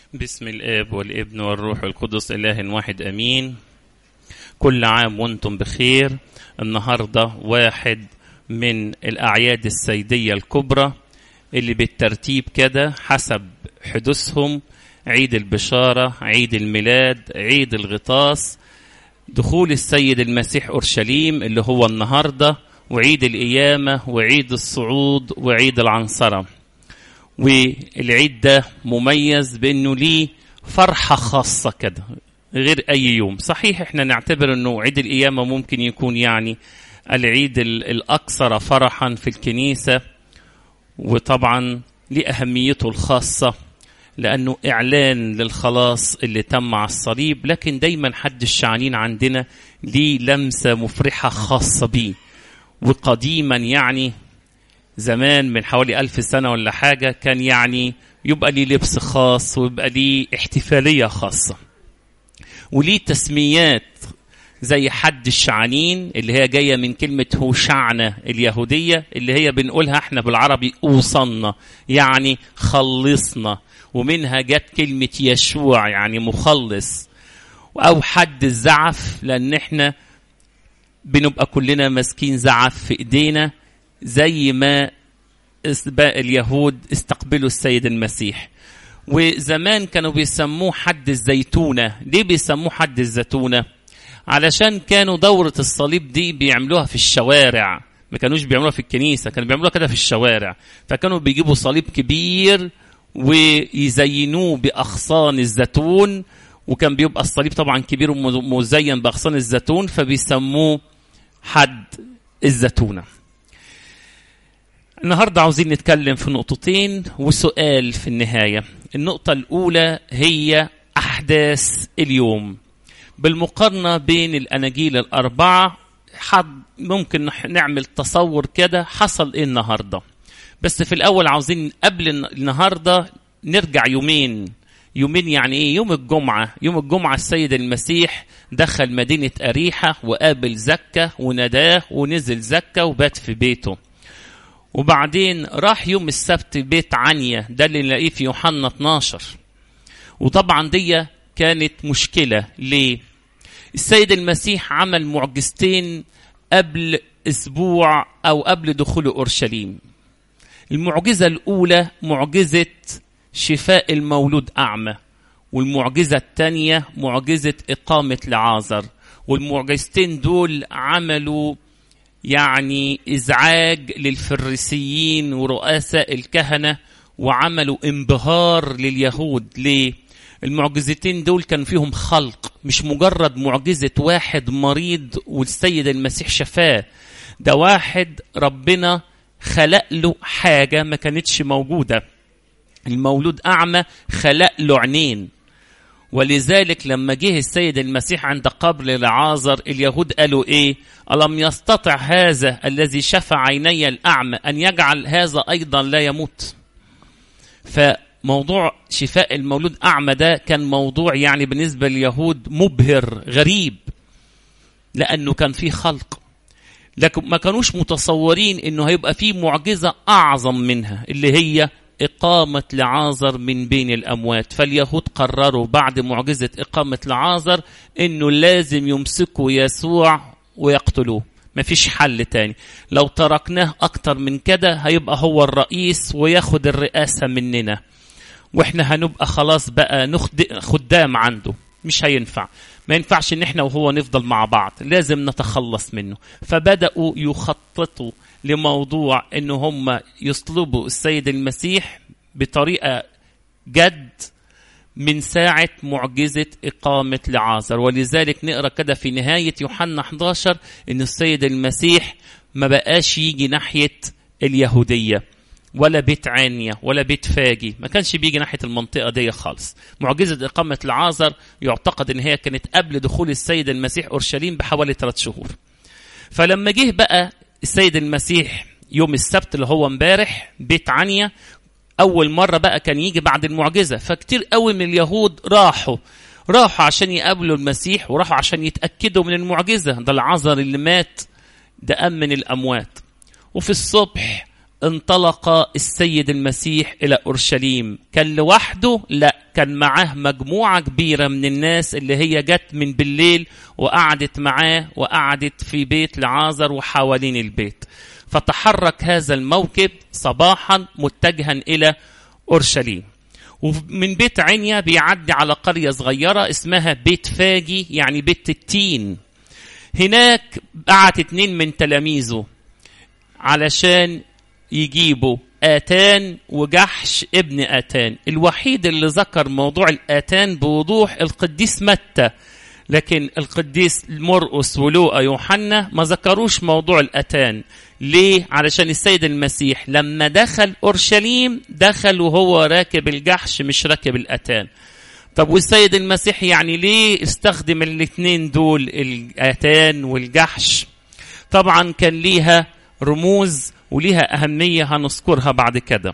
بسم الآب والابن والروح القدس إله واحد أمين كل عام وانتم بخير النهاردة واحد من الأعياد السيدية الكبرى اللي بالترتيب كده حسب حدوثهم عيد البشارة عيد الميلاد عيد الغطاس دخول السيد المسيح أورشليم اللي هو النهاردة وعيد القيامة وعيد الصعود وعيد العنصرة والعيد ده مميز بأنه ليه فرحة خاصة كده غير أي يوم صحيح احنا نعتبر أنه عيد القيامة ممكن يكون يعني العيد الأكثر فرحا في الكنيسة وطبعا لأهميته الخاصة لأنه إعلان للخلاص اللي تم على الصليب لكن دايما حد الشعانين عندنا ليه لمسة مفرحة خاصة بيه وقديما يعني زمان من حوالي ألف سنة ولا حاجة كان يعني يبقى ليه لبس خاص ويبقى ليه احتفالية خاصة وليه تسميات زي حد الشعانين اللي هي جاية من كلمة هوشعنة اليهودية اللي هي بنقولها احنا بالعربي أوصلنا يعني خلصنا ومنها جت كلمة يشوع يعني مخلص أو حد الزعف لأن احنا بنبقى كلنا ماسكين زعف في ايدينا زي ما اليهود استقبلوا السيد المسيح وزمان كانوا بيسموه حد الزيتونة ليه بيسموه حد الزيتونة علشان كانوا دورة الصليب دي بيعملوها في الشوارع ما كانوش بيعملوها في الكنيسة كانوا بيعملوها كده في الشوارع فكانوا بيجيبوا صليب كبير ويزينوه بأغصان الزيتون وكان بيبقى الصليب طبعا كبير ومزين بأغصان الزيتون فبيسموه حد الزيتونه النهارده عاوزين نتكلم في نقطتين وسؤال في النهايه النقطه الاولى هي احداث اليوم بالمقارنه بين الاناجيل الاربعه حد ممكن نعمل تصور كده حصل ايه النهارده بس في الاول عاوزين قبل النهارده نرجع يومين يومين يعني ايه يوم الجمعه يوم الجمعه السيد المسيح دخل مدينه اريحه وقابل زكه وناداه ونزل زكه وبات في بيته وبعدين راح يوم السبت بيت عنيا ده اللي نلاقيه في يوحنا 12 وطبعا دي كانت مشكلة ليه؟ السيد المسيح عمل معجزتين قبل أسبوع أو قبل دخول أورشليم المعجزة الأولى معجزة شفاء المولود أعمى والمعجزة الثانية معجزة إقامة لعازر والمعجزتين دول عملوا يعني ازعاج للفريسيين ورؤساء الكهنه وعملوا انبهار لليهود ليه المعجزتين دول كان فيهم خلق مش مجرد معجزه واحد مريض والسيد المسيح شفاه ده واحد ربنا خلق له حاجه ما كانتش موجوده المولود اعمى خلق له عينين ولذلك لما جه السيد المسيح عند قبر لعازر اليهود قالوا ايه الم يستطع هذا الذي شفى عيني الاعمى ان يجعل هذا ايضا لا يموت فموضوع شفاء المولود اعمى ده كان موضوع يعني بالنسبه لليهود مبهر غريب لانه كان فيه خلق لكن ما كانوش متصورين انه هيبقى فيه معجزه اعظم منها اللي هي إقامة لعازر من بين الأموات فاليهود قرروا بعد معجزة إقامة لعازر إنه لازم يمسكوا يسوع ويقتلوه مفيش حل تاني لو تركناه أكتر من كده هيبقى هو الرئيس وياخد الرئاسة مننا وإحنا هنبقى خلاص بقى خدام عنده مش هينفع ما ينفعش ان احنا وهو نفضل مع بعض لازم نتخلص منه فبدأوا يخططوا لموضوع ان هم يصلبوا السيد المسيح بطريقه جد من ساعة معجزة إقامة لعازر ولذلك نقرأ كده في نهاية يوحنا 11 إن السيد المسيح ما بقاش يجي ناحية اليهودية ولا بيت عانية ولا بيت فاجي ما كانش بيجي ناحية المنطقة دي خالص معجزة إقامة العازر يعتقد إن هي كانت قبل دخول السيد المسيح أورشليم بحوالي ثلاث شهور فلما جه بقى السيد المسيح يوم السبت اللي هو امبارح بيت عنيا اول مره بقى كان يجي بعد المعجزه فكتير قوي من اليهود راحوا راحوا عشان يقابلوا المسيح وراحوا عشان يتاكدوا من المعجزه ده العذر اللي مات ده قام من الاموات وفي الصبح انطلق السيد المسيح إلى أورشليم كان لوحده لا كان معاه مجموعة كبيرة من الناس اللي هي جت من بالليل وقعدت معاه وقعدت في بيت لعازر وحوالين البيت فتحرك هذا الموكب صباحا متجها إلى أورشليم ومن بيت عنيا بيعدي على قرية صغيرة اسمها بيت فاجي يعني بيت التين هناك بعت اتنين من تلاميذه علشان يجيبوا آتان وجحش ابن آتان الوحيد اللي ذكر موضوع الآتان بوضوح القديس متى لكن القديس مرقس ولوقا يوحنا ما ذكروش موضوع الأتان ليه؟ علشان السيد المسيح لما دخل أورشليم دخل وهو راكب الجحش مش راكب الأتان طب والسيد المسيح يعني ليه استخدم الاثنين دول الأتان والجحش طبعا كان ليها رموز وليها أهمية هنذكرها بعد كده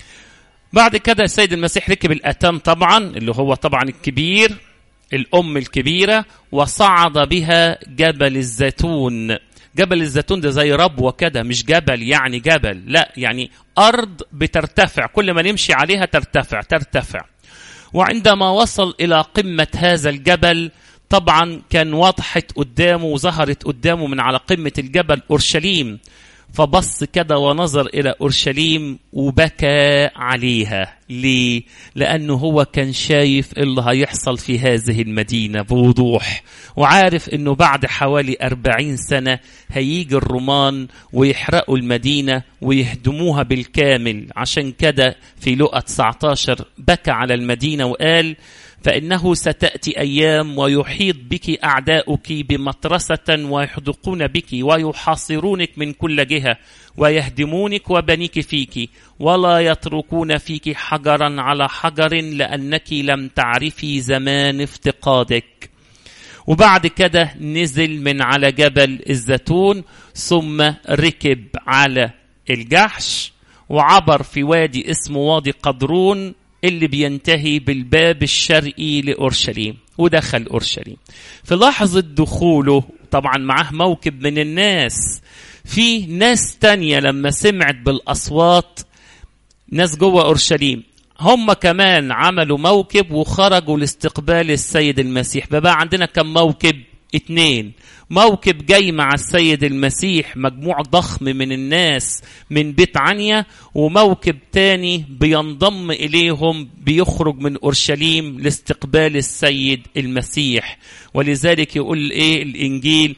بعد كده السيد المسيح ركب الأتان طبعا اللي هو طبعا الكبير الأم الكبيرة وصعد بها جبل الزيتون جبل الزيتون ده زي ربوة كده مش جبل يعني جبل لا يعني أرض بترتفع كل ما نمشي عليها ترتفع ترتفع وعندما وصل إلى قمة هذا الجبل طبعا كان وضحت قدامه وظهرت قدامه من على قمة الجبل أورشليم فبص كده ونظر إلى أورشليم وبكى عليها ليه؟ لأنه هو كان شايف اللي هيحصل في هذه المدينة بوضوح وعارف أنه بعد حوالي أربعين سنة هيجي الرومان ويحرقوا المدينة ويهدموها بالكامل عشان كده في لقى 19 بكى على المدينة وقال فإنه ستأتي أيام ويحيط بك أعداؤك بمطرسة ويحدقون بك ويحاصرونك من كل جهة ويهدمونك وبنيك فيك ولا يتركون فيك حجرا على حجر لأنك لم تعرفي زمان افتقادك وبعد كده نزل من على جبل الزيتون ثم ركب على الجحش وعبر في وادي اسمه وادي قدرون اللي بينتهي بالباب الشرقي لأورشليم ودخل أورشليم في لحظة دخوله طبعا معاه موكب من الناس في ناس تانية لما سمعت بالأصوات ناس جوه أورشليم هم كمان عملوا موكب وخرجوا لاستقبال السيد المسيح بقى عندنا كم موكب اتنين موكب جاي مع السيد المسيح مجموع ضخم من الناس من بيت عنيا وموكب تاني بينضم إليهم بيخرج من أورشليم لاستقبال السيد المسيح ولذلك يقول إيه الإنجيل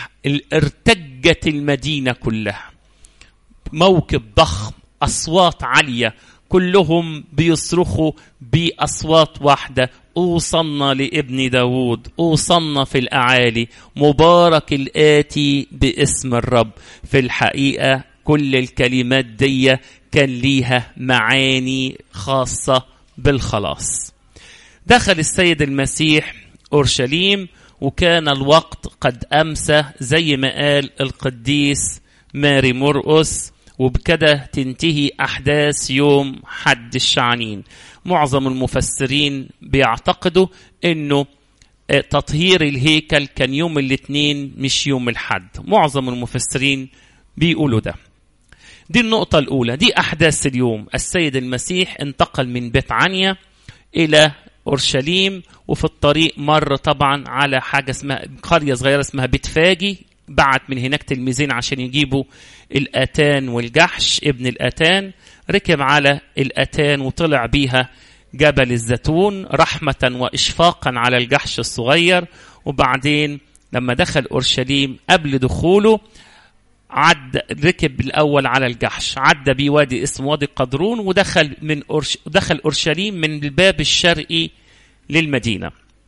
ارتجت المدينة كلها موكب ضخم أصوات عالية كلهم بيصرخوا بأصوات واحدة أوصلنا لابن داود أوصلنا في الأعالي مبارك الآتي باسم الرب في الحقيقة كل الكلمات دي كان ليها معاني خاصة بالخلاص دخل السيد المسيح أورشليم وكان الوقت قد أمسى زي ما قال القديس ماري مرقس وبكده تنتهي أحداث يوم حد الشعنين معظم المفسرين بيعتقدوا أنه تطهير الهيكل كان يوم الاثنين مش يوم الحد معظم المفسرين بيقولوا ده دي النقطة الأولى دي أحداث اليوم السيد المسيح انتقل من بيت عنيا إلى أورشليم وفي الطريق مر طبعا على حاجة اسمها قرية صغيرة اسمها بيت فاجي بعت من هناك تلميذين عشان يجيبوا الأتان والجحش ابن الأتان ركب على الأتان وطلع بيها جبل الزيتون رحمة وإشفاقا على الجحش الصغير وبعدين لما دخل أورشليم قبل دخوله عد ركب الأول على الجحش عدى بيه وادي اسمه وادي قدرون ودخل من أورش دخل أورشليم من الباب الشرقي للمدينة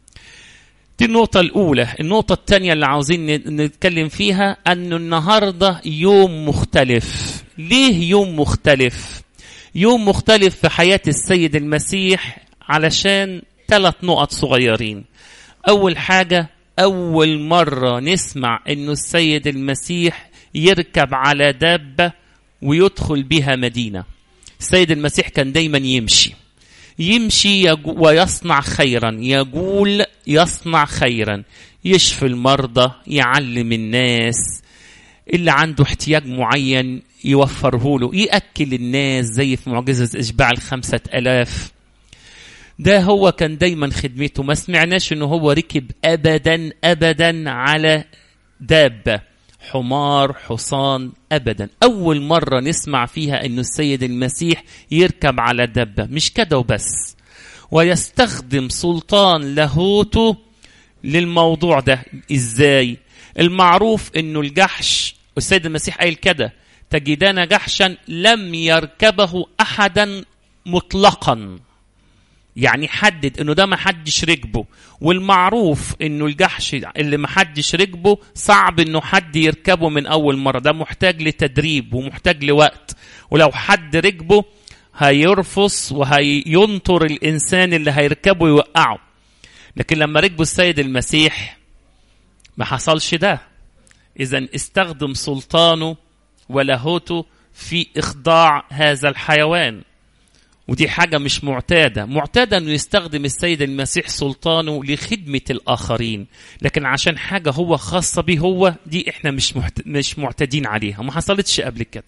دي النقطة الأولى النقطة الثانية اللي عاوزين نتكلم فيها أن النهاردة يوم مختلف ليه يوم مختلف يوم مختلف في حياة السيد المسيح علشان ثلاث نقط صغيرين أول حاجة أول مرة نسمع أنه السيد المسيح يركب على دابة ويدخل بها مدينة السيد المسيح كان دايما يمشي يمشي يجو ويصنع خيرا يقول يصنع خيرا يشفي المرضى يعلم الناس اللي عنده احتياج معين يوفره له يأكل الناس زي في معجزة إشباع الخمسة ألاف ده هو كان دايما خدمته ما سمعناش انه هو ركب ابدا ابدا على دابه حمار حصان ابدا اول مره نسمع فيها انه السيد المسيح يركب على دابه مش كده وبس ويستخدم سلطان لاهوته للموضوع ده ازاي المعروف انه الجحش والسيد المسيح قايل كده تجدان جحشا لم يركبه احدا مطلقا يعني حدد انه ده ما حدش ركبه والمعروف انه الجحش اللي ما حدش ركبه صعب انه حد يركبه من اول مره ده محتاج لتدريب ومحتاج لوقت ولو حد ركبه هيرفص وهينطر الانسان اللي هيركبه يوقعه لكن لما ركبوا السيد المسيح ما حصلش ده اذا استخدم سلطانه ولاهوته في اخضاع هذا الحيوان ودي حاجة مش معتادة معتادة أنه يستخدم السيد المسيح سلطانه لخدمة الآخرين لكن عشان حاجة هو خاصة به هو دي إحنا مش, محت... مش معتادين عليها ما حصلتش قبل كده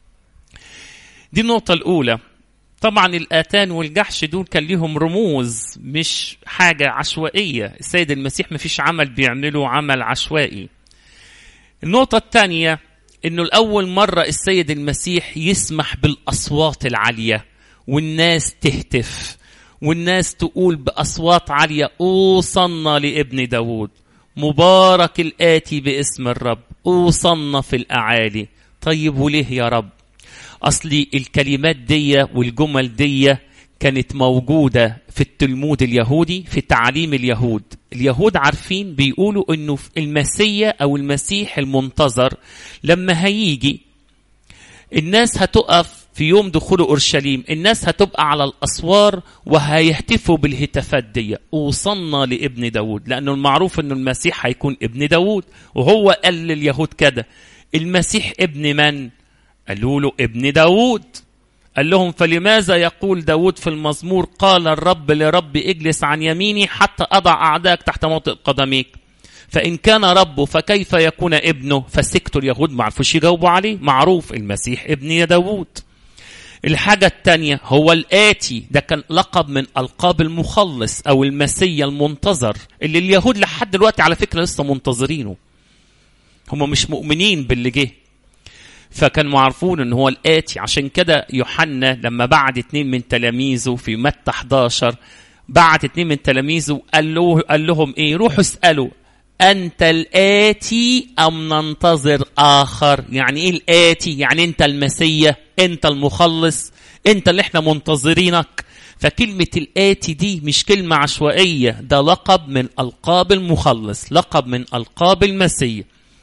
دي النقطة الأولى طبعا الآتان والجحش دول كان ليهم رموز مش حاجة عشوائية السيد المسيح ما فيش عمل بيعمله عمل عشوائي النقطة الثانية انه الاول مرة السيد المسيح يسمح بالاصوات العالية والناس تهتف والناس تقول باصوات عالية اوصلنا لابن داود مبارك الاتي باسم الرب اوصلنا في الاعالي طيب وليه يا رب اصلي الكلمات دي والجمل دي كانت موجودة في التلمود اليهودي في تعاليم اليهود اليهود عارفين بيقولوا انه المسيا او المسيح المنتظر لما هيجي الناس هتقف في يوم دخول اورشليم الناس هتبقى على الاسوار وهيهتفوا بالهتافات دي اوصلنا لابن داود لانه المعروف انه المسيح هيكون ابن داود وهو قال لليهود كده المسيح ابن من قالوا له ابن داود قال لهم فلماذا يقول داود في المزمور قال الرب لرب اجلس عن يميني حتى أضع أعدائك تحت موطئ قدميك فإن كان ربه فكيف يكون ابنه فسكتوا اليهود ما عرفوش يجاوبوا عليه معروف المسيح ابن داود الحاجة الثانية هو الآتي ده كان لقب من ألقاب المخلص أو المسيا المنتظر اللي اليهود لحد دلوقتي على فكرة لسه منتظرينه هم مش مؤمنين باللي جه فكانوا عارفون ان هو الاتي عشان كده يوحنا لما بعت اتنين من تلاميذه في متى 11 بعت اتنين من تلاميذه قال له قال لهم ايه روحوا اسالوا انت الاتي ام ننتظر اخر يعني ايه الاتي يعني انت المسيا انت المخلص انت اللي احنا منتظرينك فكلمة الآتي دي مش كلمة عشوائية ده لقب من ألقاب المخلص لقب من ألقاب المسيح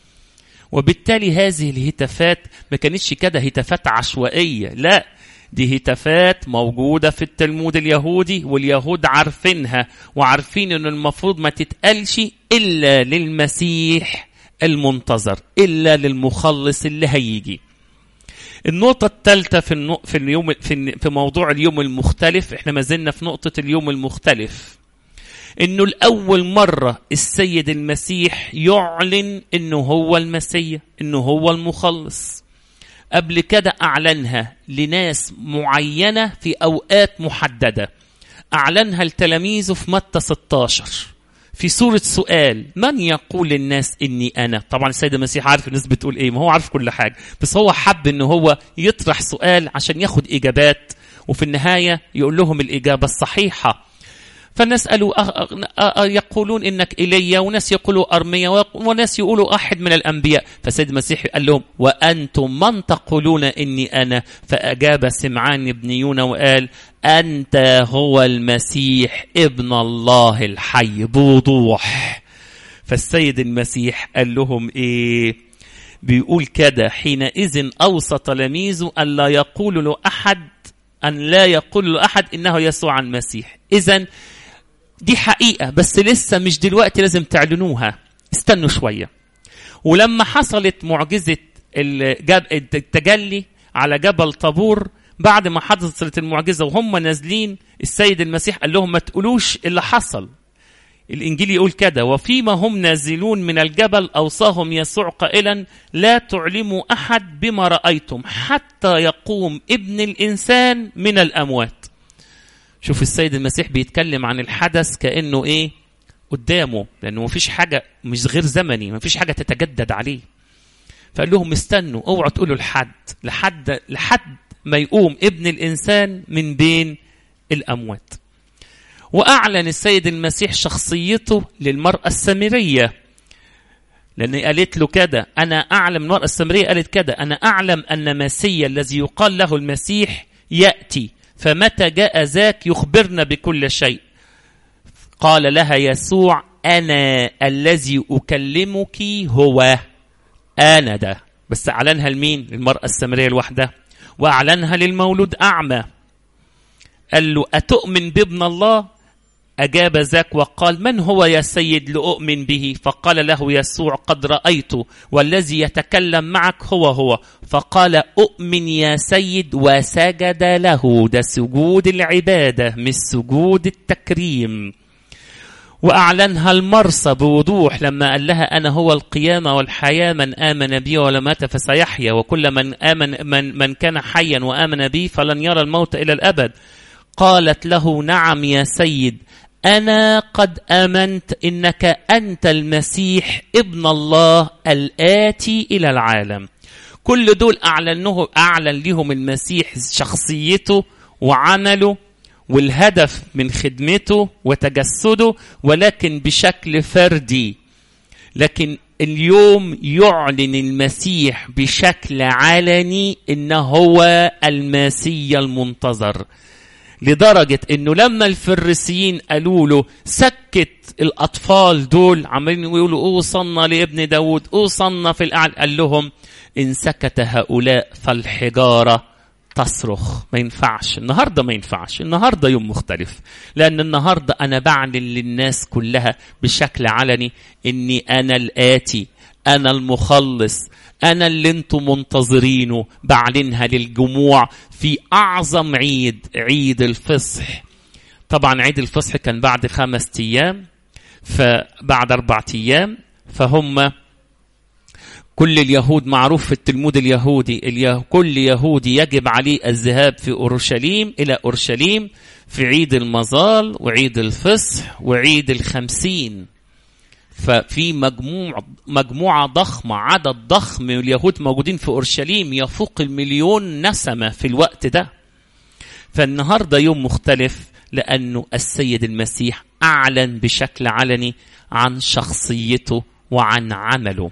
وبالتالي هذه الهتافات ما كانتش كده هتافات عشوائية لا دي هتافات موجودة في التلمود اليهودي واليهود عارفينها وعارفين ان المفروض ما تتقالش الا للمسيح المنتظر الا للمخلص اللي هيجي النقطة الثالثة في النق... في اليوم في في موضوع اليوم المختلف احنا ما زلنا في نقطة اليوم المختلف انه الاول مرة السيد المسيح يعلن انه هو المسيح انه هو المخلص قبل كده اعلنها لناس معينة في اوقات محددة اعلنها لتلاميذه في متى 16 في صورة سؤال من يقول للناس إني أنا طبعا السيد المسيح عارف الناس بتقول إيه ما هو عارف كل حاجة بس هو حب إنه هو يطرح سؤال عشان ياخد إجابات وفي النهاية يقول لهم الإجابة الصحيحة فالناس قالوا أه أه يقولون انك ايليا وناس يقولوا ارميا وناس يقولوا احد من الانبياء فسيد المسيح قال لهم وانتم من تقولون اني انا فاجاب سمعان بن يونا وقال انت هو المسيح ابن الله الحي بوضوح فالسيد المسيح قال لهم ايه بيقول كده حينئذ اوصى تلاميذه ان لا يقول له احد ان لا يقول له احد انه يسوع المسيح اذا دي حقيقة بس لسه مش دلوقتي لازم تعلنوها استنوا شوية ولما حصلت معجزة التجلي على جبل طابور بعد ما حدثت المعجزة وهم نازلين السيد المسيح قال لهم ما تقولوش اللي حصل الإنجيل يقول كده وفيما هم نازلون من الجبل أوصاهم يسوع قائلا لا تعلموا أحد بما رأيتم حتى يقوم ابن الإنسان من الأموات شوف السيد المسيح بيتكلم عن الحدث كأنه إيه قدامه لأنه مفيش حاجة مش غير زمني مفيش حاجة تتجدد عليه فقال لهم استنوا اوعوا تقولوا لحد لحد لحد ما يقوم ابن الإنسان من بين الأموات وأعلن السيد المسيح شخصيته للمرأة السامرية لأن قالت له كده أنا أعلم المرأة السامرية قالت كده أنا أعلم أن مسيا الذي يقال له المسيح يأتي فمتى جاء ذاك يخبرنا بكل شيء قال لها يسوع أنا الذي أكلمك هو أنا ده بس أعلنها لمين؟ للمرأة السامرية لوحدها وأعلنها للمولود أعمى قال له أتؤمن بابن الله أجاب ذاك وقال من هو يا سيد لأؤمن به فقال له يسوع قد رأيت والذي يتكلم معك هو هو فقال أؤمن يا سيد وسجد له ده سجود العبادة مش سجود التكريم وأعلنها المرسى بوضوح لما قال لها أنا هو القيامة والحياة من آمن بي ولا مات فسيحيا وكل من آمن من, من كان حيا وآمن بي فلن يرى الموت إلى الأبد قالت له نعم يا سيد أنا قد آمنت إنك أنت المسيح ابن الله الآتي إلى العالم كل دول أعلنه أعلن لهم المسيح شخصيته وعمله والهدف من خدمته وتجسده ولكن بشكل فردي لكن اليوم يعلن المسيح بشكل علني انه هو المسيا المنتظر لدرجة انه لما الفريسيين قالوا له سكت الاطفال دول عمالين يقولوا اوصلنا لابن داود اوصلنا في الاعلى قال لهم ان سكت هؤلاء فالحجاره تصرخ ما ينفعش النهارده ما ينفعش النهارده يوم مختلف لان النهارده انا بعلن للناس كلها بشكل علني اني انا الاتي انا المخلص انا اللي انتم منتظرينه بعلنها للجموع في اعظم عيد عيد الفصح طبعا عيد الفصح كان بعد خمس ايام فبعد اربع ايام فهم كل اليهود معروف في التلمود اليهودي اليه... كل يهودي يجب عليه الذهاب في أورشليم إلى أورشليم في عيد المظال وعيد الفصح وعيد الخمسين ففي مجموع مجموعة ضخمة عدد ضخم من اليهود موجودين في أورشليم يفوق المليون نسمة في الوقت ده فالنهاردة يوم مختلف لأنه السيد المسيح أعلن بشكل علني عن شخصيته وعن عمله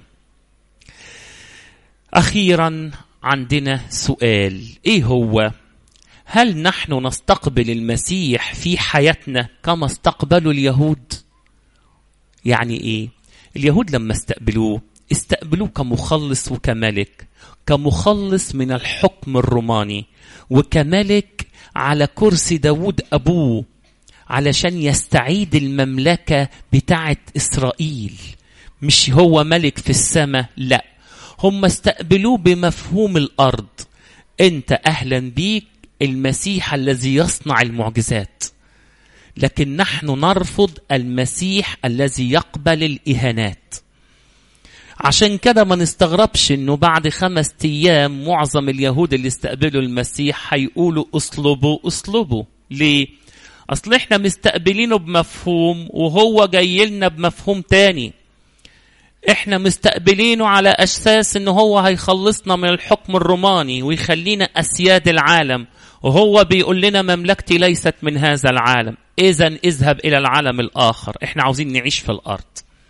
اخيرا عندنا سؤال ايه هو هل نحن نستقبل المسيح في حياتنا كما استقبلوا اليهود يعني ايه اليهود لما استقبلوه استقبلوه كمخلص وكملك كمخلص من الحكم الروماني وكملك على كرسي داود ابوه علشان يستعيد المملكه بتاعه اسرائيل مش هو ملك في السماء لا هم استقبلوه بمفهوم الارض انت اهلا بيك المسيح الذي يصنع المعجزات لكن نحن نرفض المسيح الذي يقبل الاهانات عشان كده ما نستغربش انه بعد خمس ايام معظم اليهود اللي استقبلوا المسيح هيقولوا اصلبوا اصلبوا ليه اصل احنا مستقبلينه بمفهوم وهو جاي لنا بمفهوم تاني احنا مستقبلينه على اساس ان هو هيخلصنا من الحكم الروماني ويخلينا اسياد العالم وهو بيقول لنا مملكتي ليست من هذا العالم اذا اذهب الى العالم الاخر احنا عاوزين نعيش في الارض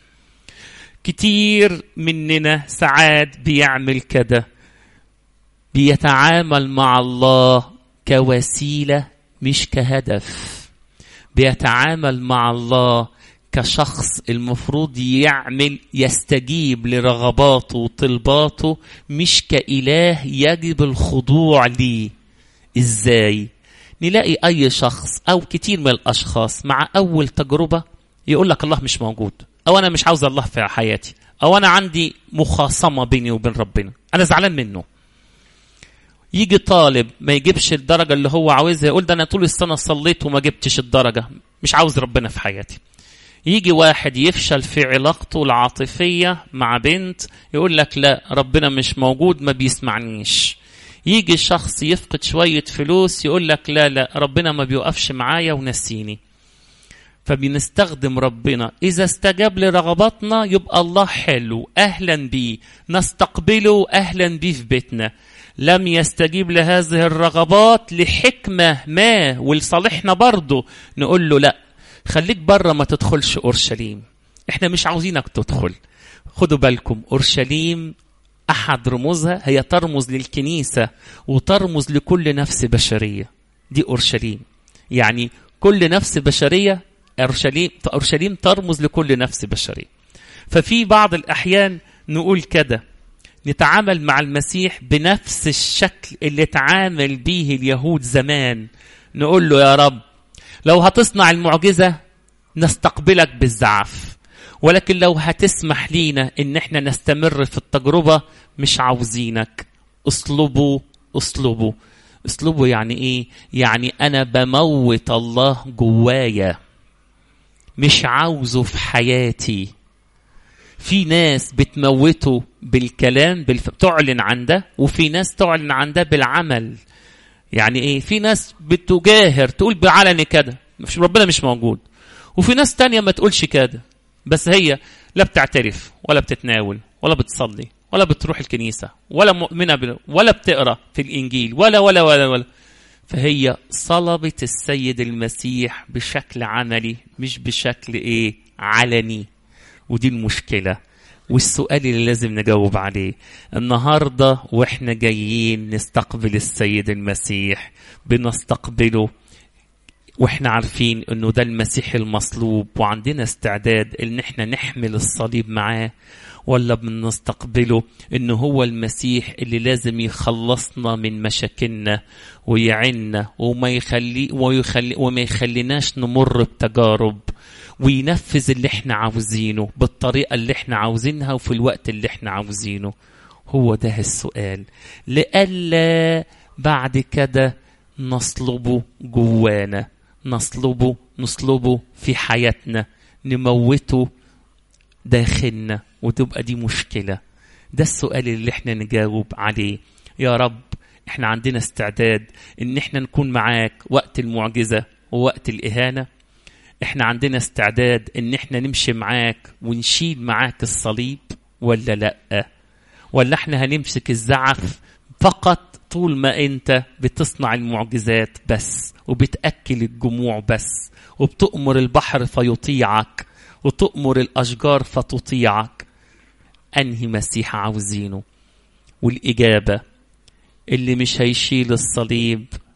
كتير مننا ساعات بيعمل كده بيتعامل مع الله كوسيله مش كهدف بيتعامل مع الله كشخص المفروض يعمل يستجيب لرغباته وطلباته مش كإله يجب الخضوع ليه ازاي نلاقي اي شخص او كتير من الاشخاص مع اول تجربه يقول لك الله مش موجود او انا مش عاوز الله في حياتي او انا عندي مخاصمه بيني وبين ربنا انا زعلان منه يجي طالب ما يجيبش الدرجه اللي هو عاوزها يقول ده انا طول السنه صليت وما جبتش الدرجه مش عاوز ربنا في حياتي يجي واحد يفشل في علاقته العاطفية مع بنت يقول لك لا ربنا مش موجود ما بيسمعنيش يجي شخص يفقد شوية فلوس يقول لك لا لا ربنا ما بيوقفش معايا ونسيني فبنستخدم ربنا إذا استجاب لرغباتنا يبقى الله حلو أهلا بيه نستقبله أهلا بيه في بيتنا لم يستجيب لهذه الرغبات لحكمة ما ولصالحنا برضه نقول له لا خليك بره ما تدخلش أورشليم احنا مش عاوزينك تدخل خدوا بالكم أورشليم أحد رموزها هي ترمز للكنيسة وترمز لكل نفس بشرية دي أورشليم يعني كل نفس بشرية أورشليم أورشليم ترمز لكل نفس بشرية ففي بعض الأحيان نقول كده نتعامل مع المسيح بنفس الشكل اللي تعامل به اليهود زمان نقول له يا رب لو هتصنع المعجزة نستقبلك بالزعف ولكن لو هتسمح لينا ان احنا نستمر في التجربة مش عاوزينك اصلبوا اصلبوا اصلبوا يعني ايه يعني انا بموت الله جوايا مش عاوزه في حياتي في ناس بتموته بالكلام بالف... تعلن عن ده وفي ناس تعلن عن ده بالعمل يعني ايه في ناس بتجاهر تقول بعلني كده مش ربنا مش موجود وفي ناس تانية ما تقولش كده بس هي لا بتعترف ولا بتتناول ولا بتصلي ولا بتروح الكنيسة ولا مؤمنة ب... ولا بتقرا في الإنجيل ولا ولا ولا ولا فهي صلبت السيد المسيح بشكل عملي مش بشكل ايه علني ودي المشكلة والسؤال اللي لازم نجاوب عليه النهاردة واحنا جايين نستقبل السيد المسيح بنستقبله واحنا عارفين انه ده المسيح المصلوب وعندنا استعداد ان احنا نحمل الصليب معاه ولا بنستقبله انه هو المسيح اللي لازم يخلصنا من مشاكلنا ويعنا وما يخلي ويخلي وما يخليناش نمر بتجارب وينفذ اللي احنا عاوزينه بالطريقه اللي احنا عاوزينها وفي الوقت اللي احنا عاوزينه هو ده السؤال لئلا بعد كده نصلبه جوانا نصلبه نصلبه في حياتنا نموته داخلنا وتبقى دي مشكلة ده السؤال اللي احنا نجاوب عليه يا رب احنا عندنا استعداد ان احنا نكون معاك وقت المعجزة ووقت الإهانة احنا عندنا استعداد ان احنا نمشي معاك ونشيل معاك الصليب ولا لا ولا احنا هنمسك الزعف فقط طول ما انت بتصنع المعجزات بس وبتأكل الجموع بس وبتؤمر البحر فيطيعك وتؤمر الأشجار فتطيعك أنهي مسيح عاوزينه والإجابة اللي مش هيشيل الصليب